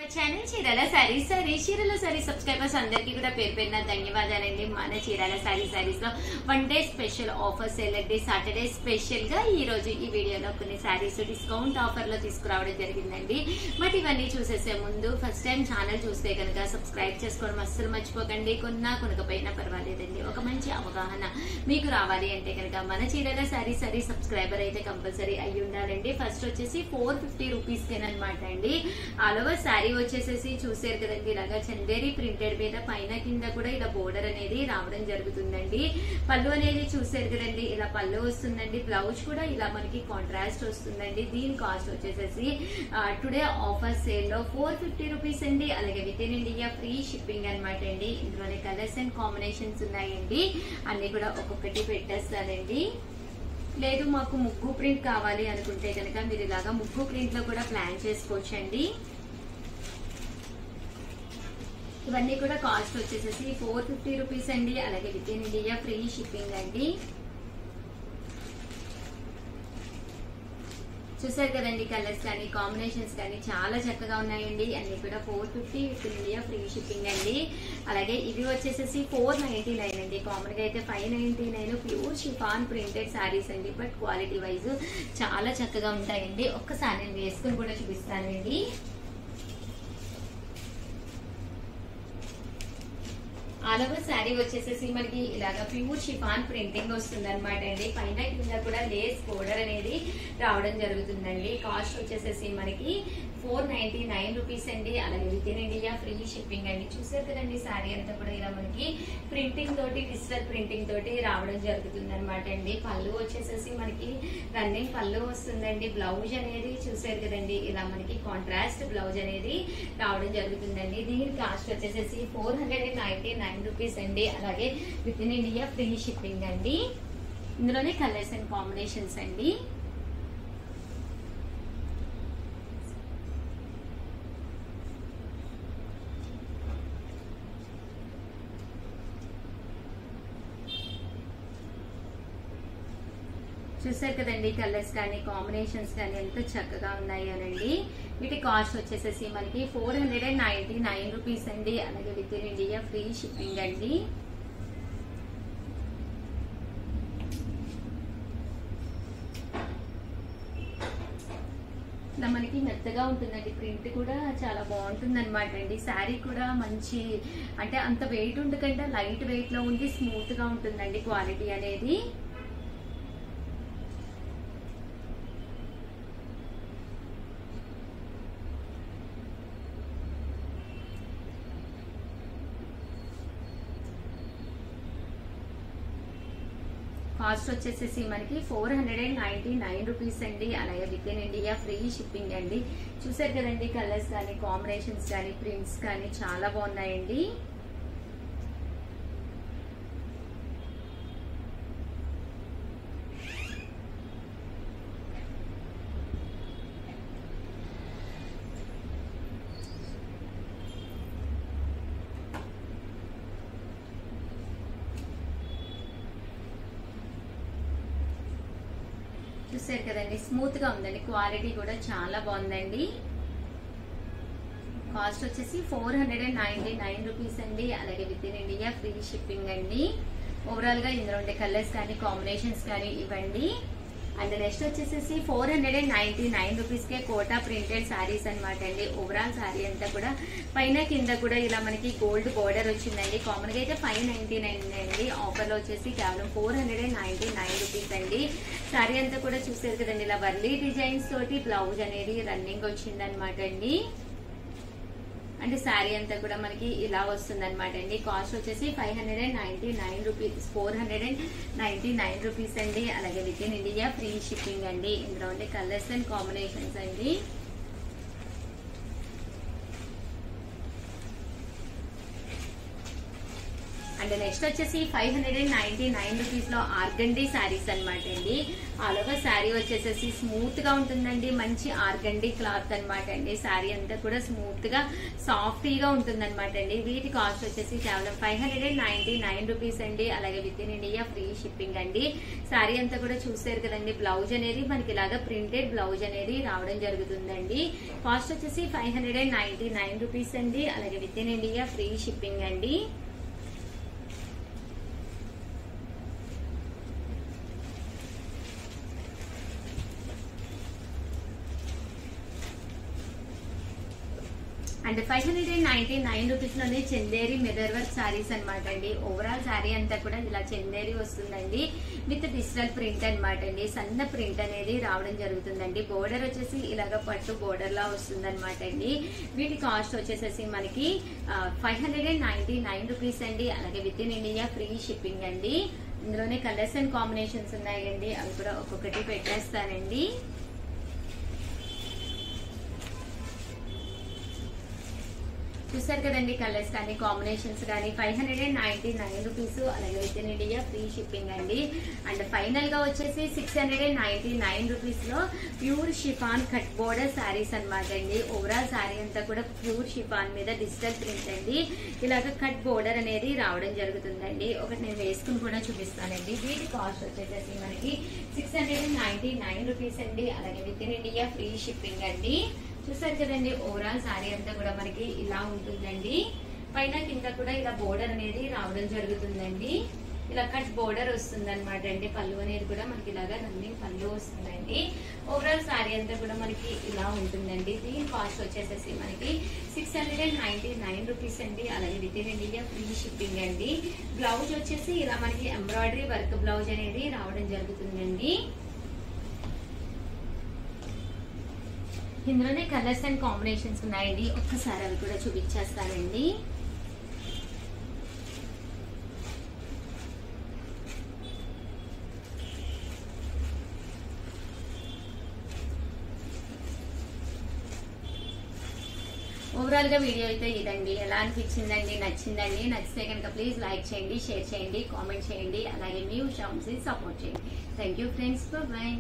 channel Chirala sari sari Chirala sari subscribers అందరికీ కూడా పేరు పేరున ధన్యవాదాలండి మన చీరాల సారీ సారీస్ లో one day special offer sale అండి సాటర్డే స్పెషల్ గా ఈ రోజు ఈ వీడియోలో కొన్ని సారీస్ డిస్కౌంట్ ఆఫర్ లో తీసుకురావడం జరిగిందండి బట్ ఇవన్నీ చూసేసే ముందు ఫస్ట్ టైం ఛానల్ చూస్తే కనుక సబ్స్క్రైబ్ చేసుకోవడం అస్సలు మర్చిపోకండి కొన్నా కొనకపోయినా పర్వాలేదండి ఒక మంచి అవగాహన మీకు రావాలి అంటే కనుక మన చీరాల సారీ సారీ సబ్స్క్రైబర్ అయితే కంపల్సరీ అయి ఉండాలండి ఫస్ట్ వచ్చేసి ఫోర్ ఫిఫ్టీ రూపీస్ అనమాట అండి ఆల్ ఓవర్ శారీ వచ్చేసేసి చూసారు కదండి ఇలాగా చందేరి ప్రింటెడ్ మీద పైన కింద కూడా ఇలా బోర్డర్ అనేది రావడం జరుగుతుందండి పళ్ళు అనేది చూసారు కదండి ఇలా పళ్ళు వస్తుందండి బ్లౌజ్ కూడా ఇలా మనకి కాంట్రాస్ట్ వస్తుందండి దీని కాస్ట్ వచ్చేసేసి టుడే ఆఫర్ సేల్ లో ఫోర్ ఫిఫ్టీ రూపీస్ అండి అలాగే within India free shipping అనమాట అండి ఇందులోనే కలర్స్ అండ్ కాంబినేషన్స్ ఉన్నాయండి అన్ని కూడా ఒక్కొక్కటి పెట్టేస్తానండి లేదు మాకు ముగ్గు ప్రింట్ కావాలి అనుకుంటే కనుక మీరు ఇలాగా ముగ్గు ప్రింట్ లో కూడా ప్లాన్ చేసుకోవచ్చండి ఇవన్నీ కూడా కాస్ట్ వచ్చేసేసి ఫోర్ ఫిఫ్టీ రూపీస్ అండి అలాగే within India free shipping అండి చూసారు కదండి కలర్స్ కానీ కాంబినేషన్స్ కానీ చాలా చక్కగా ఉన్నాయండి అన్ని కూడా four fifty with India free shipping అండి అలాగే ఇవి వచ్చేసేసి ఫోర్ నైన్టీ నైన్ అండి కామన్ గా అయితే five ninety nine pure chiffon printed saris అండి బట్ క్వాలిటీ వైజ్ చాలా చక్కగా ఉంటాయండి ఒక్కసారి నేను వేసుకుని కూడా చూపిస్తానండి ఆల్ ఓవర్ శారీ వచ్చేసేసి మనకి ఇలాగా ప్యూర్ షిఫాన్ ప్రింటింగ్ వస్తుంది అనమాట అండి పైన కింద కూడా లేస్ బోర్డర్ అనేది రావడం జరుగుతుందండి కాస్ట్ వచ్చేసేసి మనకి ఫోర్ నైన్టీ నైన్ రూపీస్ అండి అలాగే within India free shipping అండి చూసారు కదండి శారీ అంతా కూడా ఇలా మనకి ప్రింటింగ్ తోటి డిజిటల్ ప్రింటింగ్ తోటి రావడం జరుగుతుంది అనమాట అండి పళ్ళు వచ్చేసేసి మనకి రన్నింగ్ పళ్ళు వస్తుందండి బ్లౌజ్ అనేది చూసారు కదండి ఇలా మనకి కాంట్రాస్ట్ బ్లౌజ్ అనేది రావడం జరుగుతుందండి దీని కాస్ట్ వచ్చేసేసి four hundred and ninety nine rupees అండి అలాగే within India free shipping అండి ఇందులోనే కలర్స్ అండ్ కాంబినేషన్స్ అండి చూసారు కదండి కలర్స్ కానీ కాంబినేషన్స్ కానీ ఎంత చక్కగా ఉన్నాయోనండి వీటి కాస్ట్ వచ్చేసేసి మనకి four hundred and ninety nine rupees అండి అలాగే within India free shipping అండి ఇలా మనకి మెత్తగా ఉంటుందండి ప్రింట్ కూడా చాలా బాగుంటుంది అనమాట అండి శారీ కూడా మంచి అంటే అంత వెయిట్ ఉండకుండా లైట్ వెయిట్ లో ఉండి స్మూత్ గా ఉంటుందండి క్వాలిటీ అనేది కాస్ట్ వచ్చేసేసి మనకి four hundred and ninety nine rupees అండి అలాగే within India free shipping అండి చూసారు కదండి కలర్స్ కానీ కాంబినేషన్స్ కానీ ప్రింట్స్ కానీ చాలా బాగున్నాయండి చూసారు కదండి స్మూత్ గా ఉందండి క్వాలిటీ కూడా చాలా బాగుందండి కాస్ట్ వచ్చేసి four hundred and ninety nine rupees అండి అలాగే within India free shipping అండి ఓవరాల్ గా ఇందులో ఉండే కలర్స్ కానీ కాంబినేషన్స్ కానీ ఇవ్వండి అండ్ నెక్స్ట్ వచ్చేసేసి four hundred and ninety nine rupees కే కోటా ప్రింటెడ్ శారీస్ అనమాట అండి ఓవరాల్ శారీ అంతా కూడా పైన కింద కూడా ఇలా మనకి గోల్డ్ బోర్డర్ వచ్చిందండి కామన్ గా అయితే ఫైవ్ నైన్టీ నైన్ అండి ఆఫర్ లో వచ్చేసి కేవలం four hundred and ninety nine rupees అండి శారీ అంతా కూడా చూసారు కదండి ఇలా వర్లీ డిజైన్స్ తోటి బ్లౌజ్ అనేది రన్నింగ్ వచ్చింది అనమాట అండి అంటే శారీ అంతా కూడా మనకి ఇలా వస్తుంది అనమాట అండి కాస్ట్ వచ్చేసి five hundred and ninety nine rupees four hundred and ninety nine rupees అండి అలాగే within India free shipping అండి ఇందులో ఉండే కలర్స్ అండ్ కాంబినేషన్స్ అండి అండ్ నెక్స్ట్ వచ్చేసి five hundred and ninety nine rupees లో ఆర్గండి శారీస్ అనమాట అండి ఆల్ ఓవర్ శారీ వచ్చేసేసి స్మూత్ గా ఉంటుందండి మంచి ఆర్గండి క్లాత్ అనమాట అండి శారీ అంతా కూడా స్మూత్ గా సాఫ్ట్ గా ఉంటుంది అనమాట అండి వీటి కాస్ట్ వచ్చేసి కేవలం five hundred and ninety nine rupees అండి అలాగే within India free shipping అండి శారీ అంతా కూడా చూసారు కదండి బ్లౌజ్ అనేది మనకి ఇలాగా ప్రింటెడ్ బ్లౌజ్ అనేది రావడం జరుగుతుందండి కాస్ట్ వచ్చేసి five hundred and ninety nine rupees అండి అలాగే within India free shipping అండి and five hundred and ninety nine rupees లోనే చందేరి మిర్రర్ వర్క్ సారీస్ అనమాట అండి ఓవరాల్ శారీ అంతా కూడా ఇలా చందేరి వస్తుందండి విత్ డిజిటల్ ప్రింట్ అనమాట అండి సన్న ప్రింట్ అనేది రావడం జరుగుతుందండి బోర్డర్ వచ్చేసి ఇలాగ పట్టు బోర్డర్ లా వస్తుంది అనమాట అండి వీటి కాస్ట్ వచ్చేసేసి మనకి five hundred and ninety nine rupees అండి అలాగే within India free shipping అండి ఇందులోనే కలర్స్ అండ్ కాంబినేషన్స్ ఉన్నాయండి అవి కూడా ఒక్కొక్కటి పెట్టేస్తానండి చూసారు కదండి కలర్స్ కానీ కాంబినేషన్స్ కానీ five hundred and ninety nine rupees అలాగే within India free shipping అండి అండ్ ఫైనల్ గా వచ్చేసి six hundred and ninety nine rupees లో pure chiffon cut border saris అనమాట అండి ఓవరాల్ శారీ అంతా కూడా ప్యూర్ షిఫాన్ మీద డిజిటల్ ప్రింట్ అండి ఇలాగ కట్ బోర్డర్ అనేది రావడం జరుగుతుందండి ఒకటి నేను వేసుకుని కూడా చూపిస్తానండి వీటి కాస్ట్ వచ్చేసి మనకి six hundred and ninety nine rupees అండి అలాగే within India free shipping అండి చూసారు కదండి ఓవరాల్ శారీ అంతా కూడా మనకి ఇలా ఉంటుందండి పైన కింద కూడా ఇలా బోర్డర్ అనేది రావడం జరుగుతుందండి ఇలా కట్ బోర్డర్ వస్తుంది అనమాట అండి పళ్ళు అనేది కూడా మనకి ఇలాగా రన్నింగ్ పళ్ళు వస్తుందండి ఓవరాల్ శారీ అంతా కూడా మనకి ఇలా ఉంటుందండి దీని కాస్ట్ వచ్చేసేసి మనకి six hundred and ninety nine rupees అండి అలాగే within India free shipping అండి బ్లౌజ్ వచ్చేసి ఇలా మనకి ఎంబ్రాయిడరీ వర్క్ బ్లౌజ్ అనేది రావడం జరుగుతుందండి ఇందులోనే కలర్స్ అండ్ కాంబినేషన్స్ ఉన్నాయండి ఒక్కసారి అవి కూడా చూపించేస్తానండి ఓవరాల్ గా వీడియో అయితే ఇదండి ఎలా అనిపించిందండి నచ్చిందండి నచ్చితే కనుక ప్లీజ్ లైక్ చేయండి షేర్ చేయండి కామెంట్ చేయండి అలాగే మీ ఉషాంసి సపోర్ట్ చేయండి థ్యాంక్ యూ ఫ్రెండ్స్ బాయ్